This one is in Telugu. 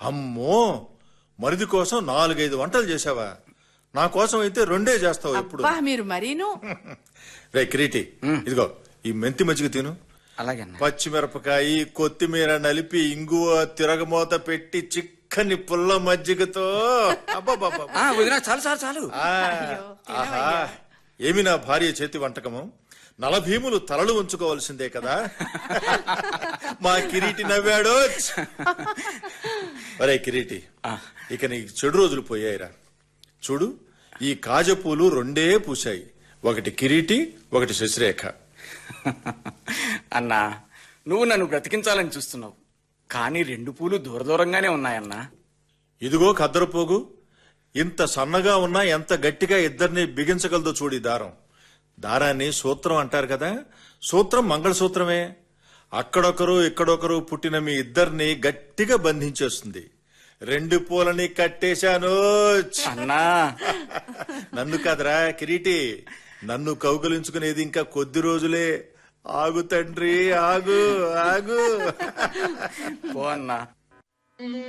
అమ్మో మరిది కోసం నాలుగైదు వంటలు చేసావా నా కోసం అయితే రెండే చేస్తావు ఎప్పుడు అబ్బా మీరు మరీను రే కిరీటి ఇదిగో ఈ మెంతి మజ్జిగ తిను అలాగే అన్న పచ్చిమిరపకాయ కొత్తిమీర నలిపి ఇంగువ తిరగమూత పెట్టి చిక్కని పుల్ల మజ్జిగతో అబ్బబ్బబ్బబ్బ. ఆ, వదినా చాలు చాలు చాలు ఆ, అయ్యో, ఆహా ఏమి నా భార్య చేతి వంటకము నలభీములు తలలు ఉంచుకోవాల్సిందే కదా మా కిరీటి నవ్వాడు ఒరే కిరీటి ఇక నీకు చెడు రోజులు పోయాయిరా చూడు ఈ కాజపూలు రెండే పూశాయి ఒకటి కిరీటి ఒకటి శశిరేఖ అన్నా నువ్వు నన్ను బ్రతికించాలని చూస్తున్నావు కానీ రెండు పూలు దూర దూరంగానే ఉన్నాయన్నా ఇదిగో కద్దరపోగు ఇంత సన్నగా ఉన్నా ఎంత గట్టిగా ఇద్దరిని బిగించగలదో చూడి దారం దారాన్ని సూత్రం అంటారు కదా సూత్రం మంగళసూత్రమే అక్కడొకరు ఇక్కడొకరు పుట్టిన మీ ఇద్దరిని గట్టిగా బంధించేస్తుంది రెండు పూలని కట్టేశాను అన్నా నన్ను కాదరా కిరీటి నన్ను కౌగలించుకునేది ఇంకా కొద్ది రోజులే ఆగు తండ్రి ఆగు ఆగు పో అన్నా